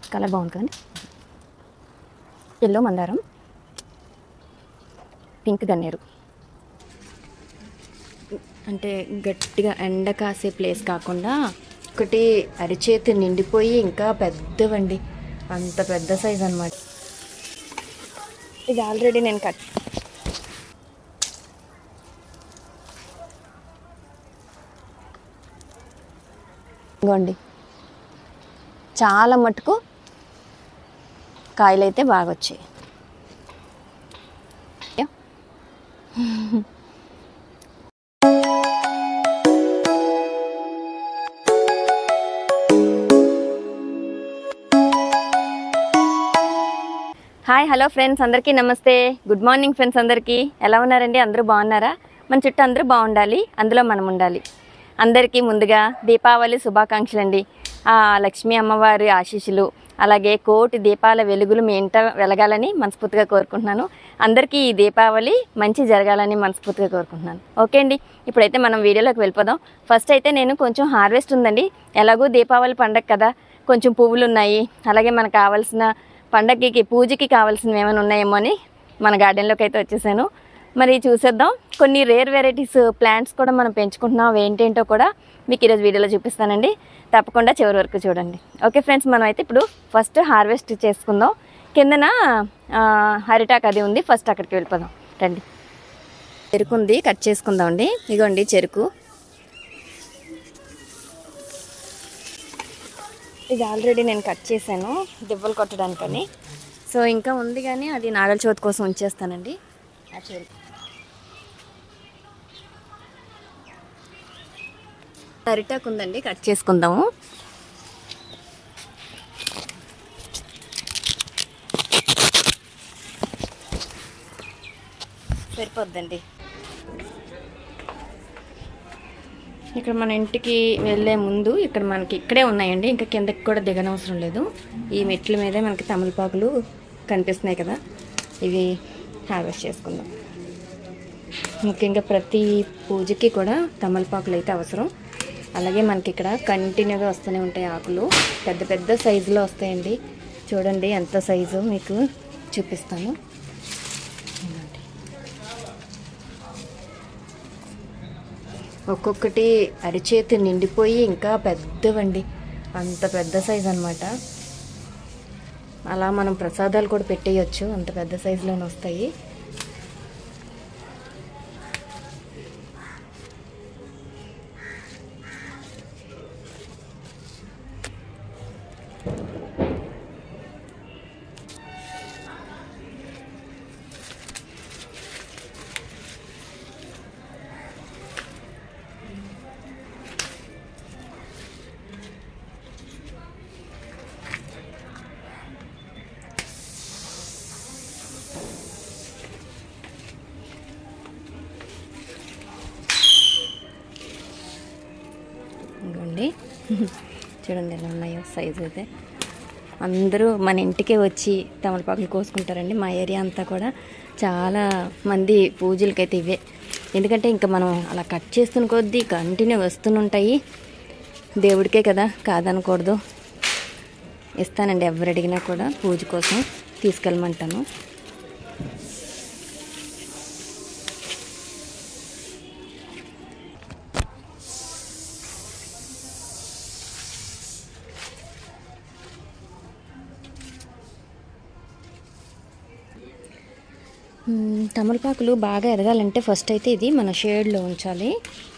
Colour బాగుంది కదండి yellow మందారం పింక్ గన్నేరు అంటే గట్టిగా ఎండ కాసే ప్లేస్ కాకుండా ఒకటి అరిచేతి నిండిపోయి ఇంకా పెద్దవండి అంత పెద్ద సైజ్ అనమాట ఇది ఆల్రెడీ నేను కట్ ఇదిగోండి చాలా మటుకు కాయలు అయితే బాగా వచ్చాయి యా. హాయ్ హలో ఫ్రెండ్స్ అందరికీ నమస్తే గుడ్ మార్నింగ్ ఫ్రెండ్స్ అందరికీ ఎలా ఉన్నారండి అందరూ బాగున్నారా మన చుట్టూ అందరూ బాగుండాలి అందులో మనం ఉండాలి అందరికీ ముందుగా దీపావళి శుభాకాంక్షలు అండి ఆ లక్ష్మీ అమ్మవారి ఆశీస్సులు అలాగే కోటి దీపాల వెలుగులు మీ ఇంట వెలగాలని మనస్ఫూర్తిగా కోరుకుంటున్నాను అందరికీ ఈ దీపావళి మంచి జరగాలని మనస్ఫూర్తిగా కోరుకుంటున్నాను ఓకే అండి ఇప్పుడైతే మనం వీడియోలోకి వెళ్ళిపోదాం ఫస్ట్ అయితే నేను కొంచెం హార్వెస్ట్ ఉందండి ఎలాగో దీపావళి పండగ కదా కొంచెం పువ్వులు ఉన్నాయి అలాగే మనకు కావాల్సిన పండగకి పూజకి కావాల్సినవి ఏమైనా ఉన్నాయేమో అని మన గార్డెన్లోకి అయితే వచ్చేసాను మరి చూసేద్దాం కొన్ని రేర్ వెరైటీస్ ప్లాంట్స్ కూడా మనం పెంచుకుంటున్నాం అవి ఏంటేంటో కూడా మీకు ఈరోజు వీడియోలో చూపిస్తానండి తప్పకుండా చివరి వరకు చూడండి ఓకే ఫ్రెండ్స్ మనం అయితే ఇప్పుడు ఫస్ట్ హార్వెస్ట్ చేసుకుందాం కిందన ఆ, అరిటాక్ అది ఉంది ఫస్ట్ అక్కడికి వెళ్ళిపోదాం రండి చెరుకు ఉంది కట్ చేసుకుందాం అండి ఇగోండి చెరుకు ఇది ఆల్రెడీ నేను కట్ చేశాను దెబ్బలు కొట్టడానికని సో ఇంకా ఉంది కానీ అది నాగల చవితి కోసం ఉంచేస్తానండి ఆ చెరుకు అరిటాకు ఉందండి కట్ చేసుకుందాము సరిపోద్దండి ఇక్కడ మన ఇంటికి వెళ్ళే ముందు ఇక్కడ మనకి ఇక్కడే ఉన్నాయండి ఇంకా కిందకి కూడా దిగనవసరం లేదు ఈ మెట్ల మీదే మనకి తమలపాకులు కనిపిస్తున్నాయి కదా ఇవి హార్వెస్ట్ చేసుకుందాం ముఖ్యంగా ప్రతి పూజకి కూడా తమలపాకులు అయితే అవసరం అలాగే మనకి ఇక్కడ కంటిన్యూగా వస్తూనే ఉంటాయి ఆకులు పెద్ద పెద్ద సైజులో వస్తాయండి చూడండి ఎంత సైజు మీకు చూపిస్తాను ఇదిగోండి. ఒక్కొక్కటి అరిచేతి నిండిపోయి ఇంకా పెద్దవండి అంత పెద్ద సైజ్ అనమాట అలా మనం ప్రసాదాలు కూడా పెట్టేయచ్చు అంత పెద్ద సైజులోనే వస్తాయి ఇదిగోండి చూడండి ఎలా ఉన్నాయో సైజు అయితే అందరూ మన ఇంటికే వచ్చి తమలపాకులు కోసుకుంటారండి మా ఏరియా అంతా కూడా చాలా మంది పూజలకైతే ఇవే ఎందుకంటే ఇంకా మనం అలా కట్ చేస్తున్న కొద్దీ కంటిన్యూ వస్తుంటాయి దేవుడికే కదా కాదనకూడదు ఇస్తానండి ఎవరు అడిగినా కూడా పూజ కోసం తీసుకెళ్ళమంటాను మ్మ్, తమలపాకులు బాగా ఎదగాలంటే ఫస్ట్ అయితే ఇది మన షేడ్లో ఉంచాలి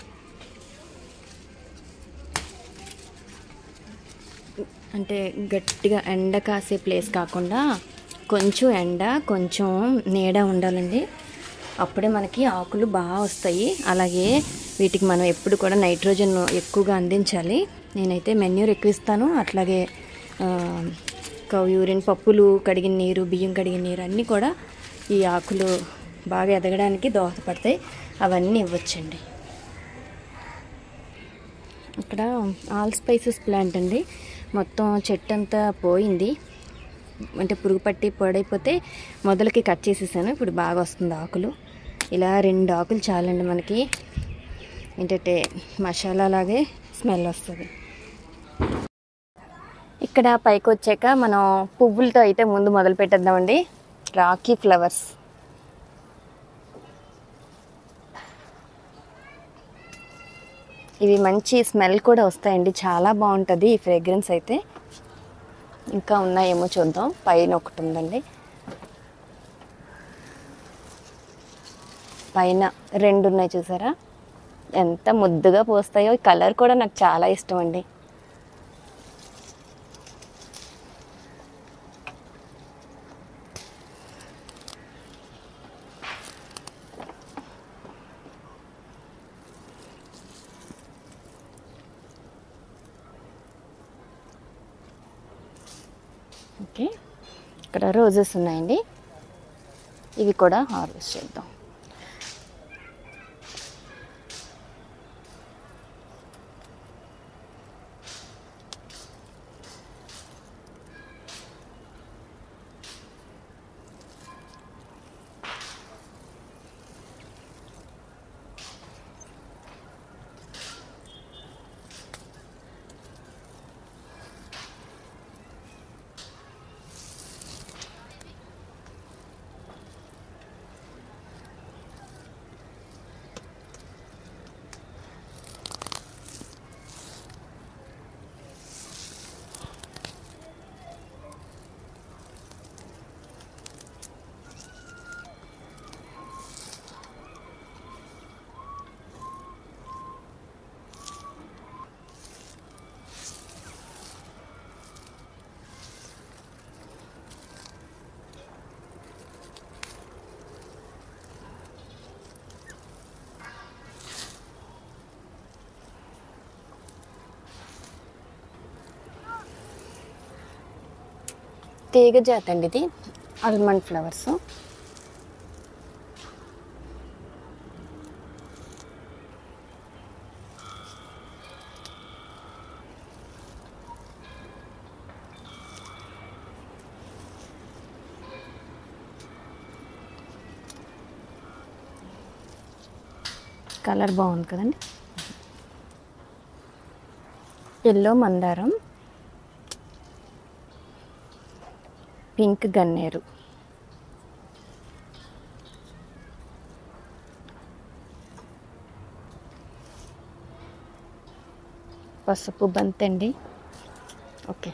అంటే గట్టిగా ఎండ కాసే ప్లేస్ కాకుండా కొంచెం ఎండ కొంచెం నీడ ఉండాలండి అప్పుడే మనకి ఆకులు బాగా వస్తాయి అలాగే వీటికి మనం ఎప్పుడు కూడా నైట్రోజన్ ఎక్కువగా అందించాలి నేనైతే మెన్యూర్ ఎక్కువ ఇస్తాను అట్లాగే ఆ, కౌ యూరిన్ పప్పులు కడిగిన నీరు బియ్యం కడిగిన నీరు అన్నీ కూడా ఈ ఆకులు బాగా ఎదగడానికి దోహదపడతాయి అవన్నీ ఇవ్వచ్చండి ఇక్కడ ఆల్ స్పైసెస్ ప్లాంట్ అండి మొత్తం చెట్టు అంతా పోయింది అంటే పురుగు పట్టి పొడైపోతే మొదలకి కట్ చేసేసాను ఇప్పుడు బాగా వస్తుంది ఆకులు ఇలా రెండు ఆకులు చాలండి మనకి ఏంటంటే మసాలా లాగే స్మెల్ వస్తుంది ఇక్కడ పైకి వచ్చాక మనం పువ్వులతో అయితే ముందు మొదలు పెట్టేద్దామండి రాకీ ఫ్లవర్స్ ఇవి మంచి స్మెల్ కూడా వస్తాయండి చాలా బాగుంటుంది ఈ ఫ్రేగ్రెన్స్ అయితే ఇంకా ఉన్నాయేమో చూద్దాం పైన ఒకటి ఉందండి పైన రెండు ఉన్నాయి చూసారా ఎంత ముద్దుగా పోస్తాయో ఈ కలర్ కూడా నాకు చాలా ఇష్టం అండి ఓకే ఇక్కడ రోజెస్ ఉన్నాయండి ఇవి కూడా హార్వెస్ట్ చేద్దాం తీగ జాతి అండి ఇది ఆల్మండ్ ఫ్లవర్స్ కలర్ బాగుంది కదండి ఎల్లో మందారం పింక్ గన్నేరు పసుపు బంతండి ఓకే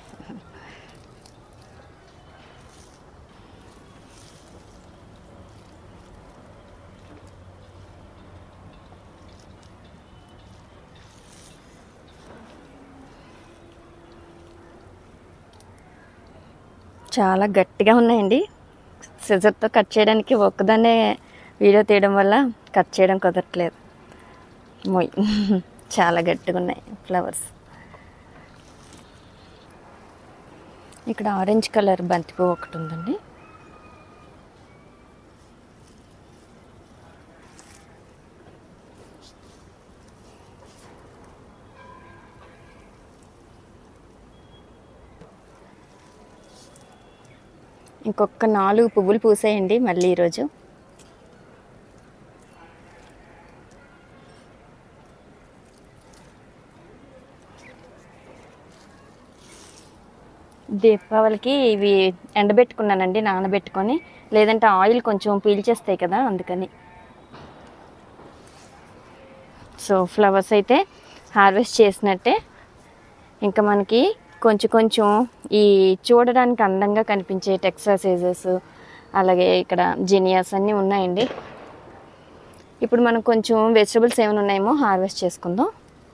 చాలా గట్టిగా ఉన్నాయండి సిజర్తో కట్ చేయడానికి ఒక్కదాన్నే వీడియో తీయడం వల్ల కట్ చేయడం కుదరట్లేదు మొయ్ చాలా గట్టిగా ఉన్నాయి ఫ్లవర్స్ ఇక్కడ ఆరెంజ్ కలర్ బంతిపువ్వు ఒకటి ఉందండి ఇంకొక నాలుగు పువ్వులు పూసాయండి మళ్ళీ ఈరోజు దీపావళికి ఇవి ఎండబెట్టుకున్నానండి నానబెట్టుకొని లేదంటే ఆయిల్ కొంచెం పీల్చేస్తాయి కదా అందుకని సో ఫ్లవర్స్ అయితే హార్వెస్ట్ చేసినట్టే ఇంకా మనకి కొంచెం కొంచెం ఈ చూడడానికి అందంగా కనిపించే టెక్సాసైజెస్ అలాగే ఇక్కడ జినియాస్ అన్నీ ఉన్నాయండి ఇప్పుడు మనం కొంచెం వెజిటబుల్స్ ఏమైనా ఉన్నాయేమో హార్వెస్ట్ చేసుకుందాం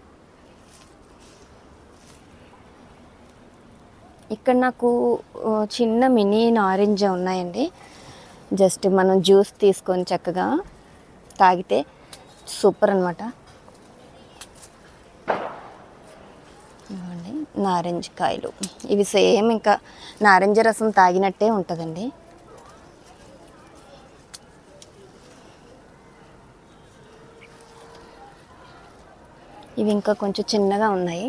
ఇక్కడ నాకు ఆ, చిన్న మినీ నారింజ ఉన్నాయండి జస్ట్ మనం జ్యూస్ తీసుకొని చక్కగా తాగితే సూపర్ అనమాట ఇవ్వండి నారింజ కాయలు ఇవి సేమ్ ఇంకా నారింజ రసం తాగినట్టే ఉంటుందండి ఇవి ఇంకా కొంచెం చిన్నగా ఉన్నాయి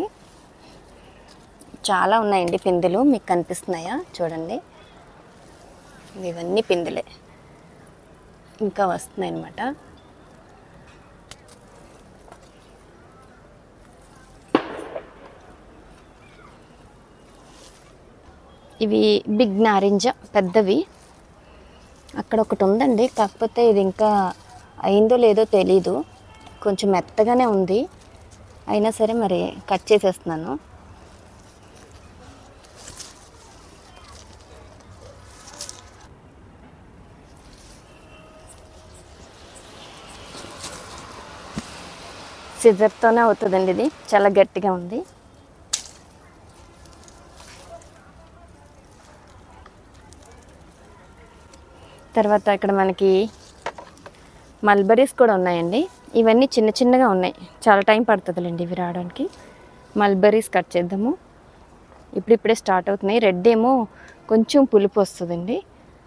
చాలా ఉన్నాయండి పిందెలు మీకు కనిపిస్తున్నాయా చూడండి ఇవన్నీ పిందెలే ఇంకా వస్తున్నాయి అన్నమాట ఇవి బిగ్ నారింజ పెద్దవి అక్కడ ఒకటి ఉందండి కాకపోతే ఇది ఇంకా అయిందో లేదో తెలీదు కొంచెం మెత్తగానే ఉంది అయినా సరే మరి కట్ చేసేస్తున్నాను సిజర్తోనే అవుతుందండి ఇది చాలా గట్టిగా ఉంది తర్వాత ఇక్కడ మనకి మల్బరీస్ కూడా ఉన్నాయండి ఇవన్నీ చిన్న చిన్నగా ఉన్నాయి చాలా టైం పడుతుందిలేండి ఇవి రావడానికి మల్బరీస్ కట్ చేద్దాము ఇప్పుడిప్పుడే స్టార్ట్ అవుతున్నాయి రెడ్ ఏమో కొంచెం పులుపు వస్తుందండి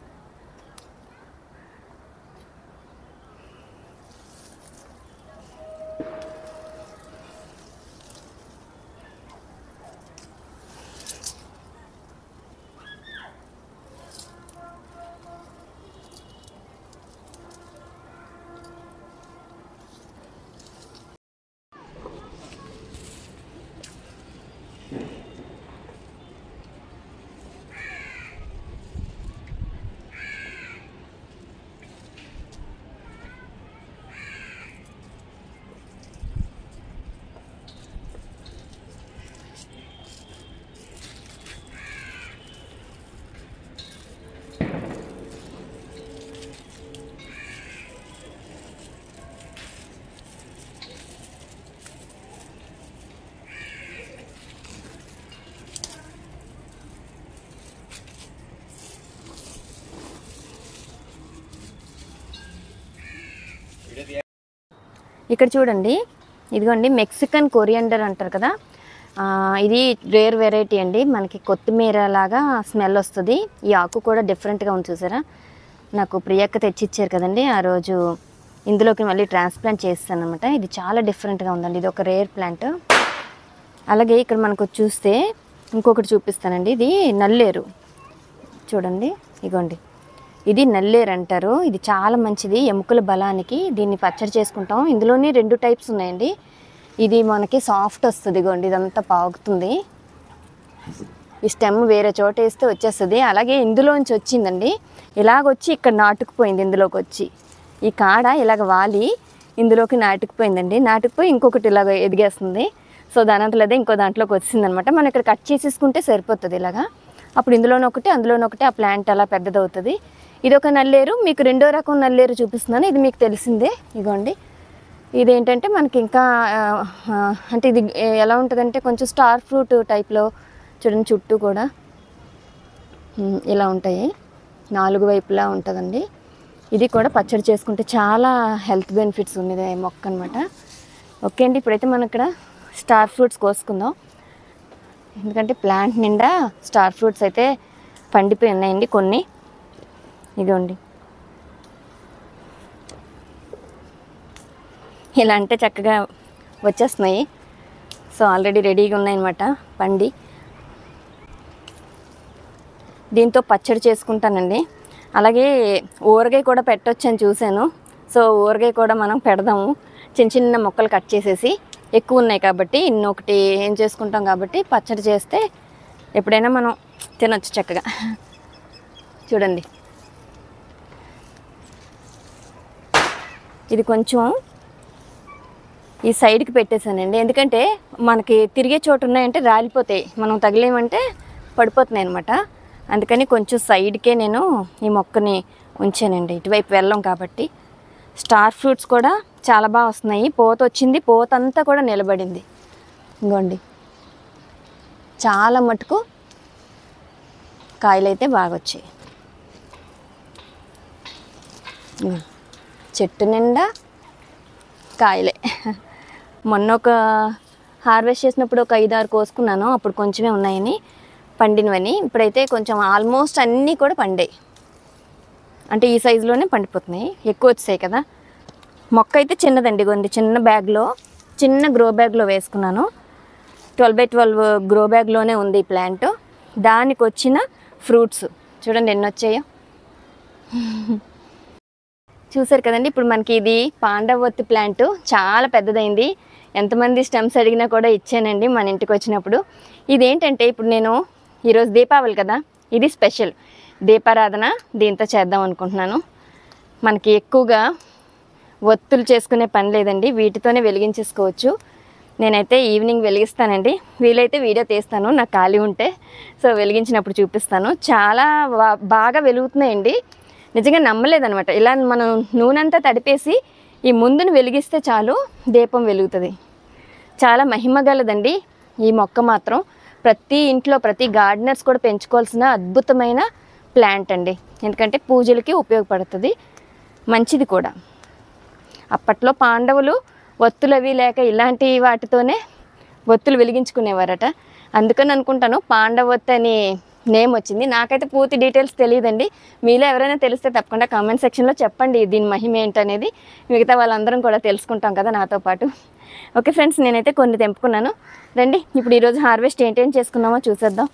ఇక్కడ చూడండి ఇదిగోండి మెక్సికన్ కొరియండర్ అంటారు కదా ఆ, ఇది రేర్ వెరైటీ అండి మనకి కొత్తిమీర లాగా స్మెల్ వస్తుంది ఈ ఆకు కూడా డిఫరెంట్గా ఉంది చూసారా నాకు ప్రియక్క తెచ్చిచ్చారు కదండి ఆ రోజు ఇందులోకి మళ్ళీ ట్రాన్స్ప్లాంట్ చేస్తాను అనమాట ఇది చాలా డిఫరెంట్గా ఉందండి ఇది ఒక రేర్ ప్లాంట్ అలాగే ఇక్కడ మనకు చూస్తే ఇంకొకటి చూపిస్తానండి ఇది నల్లేరు చూడండి ఇగోండి ఇది నల్లేరు అంటారు ఇది చాలా మంచిది ఎముకల బలానికి దీన్ని పచ్చడి చేసుకుంటాం ఇందులోనే రెండు టైప్స్ ఉన్నాయండి ఇది మనకి సాఫ్ట్ వస్తుంది ఇగోండి ఇదంతా పాగుతుంది ఈ స్టెమ్ వేరే చోట వేస్తే వచ్చేస్తుంది అలాగే ఇందులోంచి వచ్చిందండి ఇలాగొచ్చి ఇక్కడ నాటుకుపోయింది ఇందులోకి వచ్చి ఈ కాడ ఇలాగ వాలి ఇందులోకి నాటుకుపోయిందండి నాటుకుపోయి ఇంకొకటి ఇలాగ ఎదిగేస్తుంది సో దాని అంతలో ఇంకో దాంట్లోకి వచ్చిందనమాట మనం ఇక్కడ కట్ చేసేసుకుంటే సరిపోతుంది ఇలాగా అప్పుడు ఇందులోనొకటి అందులోనొకటి ఆ ప్లాంట్ అలా పెద్దదవుతుంది ఇది ఒక నల్లేరు మీకు రెండో రకం నల్లేరు చూపిస్తున్నాను ఇది మీకు తెలిసిందే ఇగోండి ఇదేంటంటే మనకి ఇంకా ఆ, ఆ, అంటే ఇది ఎలా ఉంటుందంటే కొంచెం స్టార్ ఫ్రూట్ టైప్లో చూడండి చుట్టూ కూడా ఉమ్, ఇలా ఉంటాయి నాలుగు వైపులా ఉంటుందండి ఇది కూడా పచ్చడి చేసుకుంటే చాలా హెల్త్ బెనిఫిట్స్ ఉన్నది మొక్క అనమాట ఓకే అండి ఇప్పుడైతే మనం ఇక్కడ స్టార్ ఫ్రూట్స్ కోసుకుందాం ఎందుకంటే ప్లాంట్ నిండా స్టార్ ఫ్రూట్స్ అయితే పండిపోయి ఉన్నాయండి కొన్ని ఇదిగోండి ఇలా అంటే చక్కగా వచ్చేస్తున్నాయి సో ఆల్రెడీ రెడీగా ఉన్నాయన్నమాట పండి దీంతో పచ్చడి చేసుకుంటానండి అలాగే ఊరగాయ కూడా పెట్టొచ్చు అని చూశాను సో ఊరగాయ కూడా మనం పెడదాము చిన్న చిన్న మొక్కలు కట్ చేసేసి ఎక్కువ ఉన్నాయి కాబట్టి ఇన్నొకటి ఏం చేసుకుంటాం కాబట్టి పచ్చడి చేస్తే ఎప్పుడైనా మనం తినొచ్చు చక్కగా చూడండి ఇది కొంచెం ఈ సైడ్కి పెట్టేశానండి ఎందుకంటే మనకి తిరిగే చోటు ఉన్నాయంటే రాలిపోతాయి మనం తగిలేమంటే పడిపోతున్నాయి అనమాట అందుకని కొంచెం సైడ్కే నేను ఈ మొక్కని ఉంచానండి ఇటువైపు వెళ్ళం కాబట్టి స్టార్ ఫ్రూట్స్ కూడా చాలా బాగా వస్తున్నాయి పోత వచ్చింది పోత అంతా కూడా నిలబడింది ఇంకోండి చాలా మటుకు కాయలు అయితే బాగా వచ్చాయి ఇదిగో. చెట్టు నిండా కాయలే మొన్న ఒక హార్వెస్ట్ చేసినప్పుడు ఒక ఐదు ఆరు కోసుకున్నాను అప్పుడు కొంచెమే ఉన్నాయని పండినవని ఇప్పుడైతే కొంచెం ఆల్మోస్ట్ అన్నీ కూడా పండాయి అంటే ఈ సైజులోనే పండిపోతున్నాయి ఎక్కువ వచ్చాయి కదా మొక్క అయితే చిన్నదండి కొంది చిన్న బ్యాగ్లో చిన్న గ్రో బ్యాగ్లో వేసుకున్నాను ట్వెల్వ్ బై ట్వెల్వ్ గ్రో బ్యాగ్లోనే ఉంది ఈ ప్లాంట్ దానికి వచ్చిన ఫ్రూట్స్ చూడండి ఎన్ని వచ్చాయో చూసారు కదండి ఇప్పుడు మనకి ఇది పాండవొత్తి ప్లాంట్ చాలా పెద్దదైంది ఎంతమంది స్టెమ్స్ అడిగినా కూడా ఇచ్చానండి మన ఇంటికి వచ్చినప్పుడు ఇదేంటంటే ఇప్పుడు నేను ఈరోజు దీపావళి కదా ఇది స్పెషల్ దీపారాధన దీంతో చేద్దాం అనుకుంటున్నాను మనకి ఎక్కువగా ఒత్తులు చేసుకునే పని లేదండి వీటితోనే వెలిగించేసుకోవచ్చు నేనైతే ఈవినింగ్ వెలిగిస్తానండి వీలైతే వీడియో తీస్తాను నాకు ఖాళీ ఉంటే సో వెలిగించినప్పుడు చూపిస్తాను చాలా బా- బాగా వెలుగుతున్నాయండి నిజంగా నమ్మలేదనమాట ఇలా మనం నూనె అంతా తడిపేసి ఈ ముందును వెలిగిస్తే చాలు దీపం వెలుగుతుంది చాలా మహిమ గలదండి ఈ మొక్క మాత్రం ప్రతి ఇంట్లో ప్రతి గార్డెనర్స్ కూడా పెంచుకోవాల్సిన అద్భుతమైన ప్లాంట్ అండి ఎందుకంటే పూజలకి ఉపయోగపడుతుంది మంచిది కూడా అప్పట్లో పాండవులు ఒత్తులు అవి లేక ఇలాంటి వాటితోనే ఒత్తులు వెలిగించుకునేవారట అందుకని అనుకుంటాను పాండవత్ అని నేమ్ వచ్చింది నాకైతే పూర్తి డీటెయిల్స్ తెలియదండి మీలో ఎవరైనా తెలిస్తే తప్పకుండా కామెంట్ సెక్షన్లో చెప్పండి దీని మహిమ ఏంటనేది మిగతా వాళ్ళందరం కూడా తెలుసుకుంటాం కదా నాతో పాటు ఓకే ఫ్రెండ్స్ నేనైతే కొన్ని తెంపుకున్నాను రండి ఇప్పుడు ఈరోజు హార్వెస్ట్ ఏంటేం చేసుకున్నామో చూసేద్దాం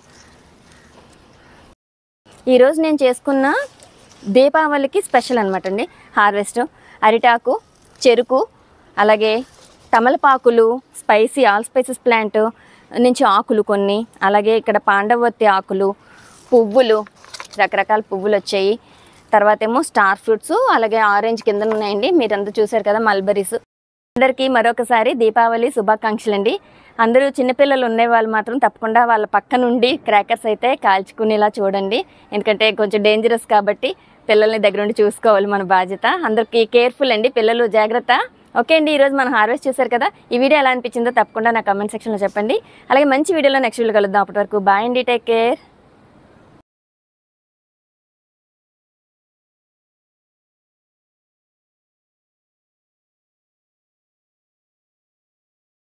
ఈరోజు నేను చేసుకున్న దీపావళికి స్పెషల్ అనమాట అండి హార్వెస్ట్ అరిటాకు చెరుకు అలాగే తమలపాకులు స్పైసీ ఆల్ స్పైసెస్ ప్లాంట్ నుంచి ఆకులు కొన్ని అలాగే ఇక్కడ పాండవత్తి ఆకులు పువ్వులు రకరకాల పువ్వులు వచ్చాయి తర్వాత ఏమో స్టార్ ఫ్రూట్స్ అలాగే ఆరెంజ్ కింద ఉన్నాయండి మీరంతా చూసారు కదా మల్బరీస్ అందరికీ మరొకసారి దీపావళి శుభాకాంక్షలు అండి అందరూ చిన్నపిల్లలు ఉండే వాళ్ళు మాత్రం తప్పకుండా వాళ్ళ పక్క నుండి క్రాకర్స్ అయితే కాల్చుకునేలా చూడండి ఎందుకంటే కొంచెం డేంజరస్ కాబట్టి పిల్లల్ని దగ్గర నుండి చూసుకోవాలి మన బాధ్యత అందరికీ కేర్ఫుల్ అండి పిల్లలు జాగ్రత్త ఓకే అండి ఈరోజు మనం హార్వెస్ట్ చేశారు కదా ఈ వీడియో ఎలా అనిపించిందో తప్పకుండా నా కమెంట్ సెక్షన్లో చెప్పండి అలాగే మంచి వీడియోలో నెక్స్ట్ వీడియో కలుద్దాం అప్పటి వరకు బాయ్ అండి టేక్ కేర్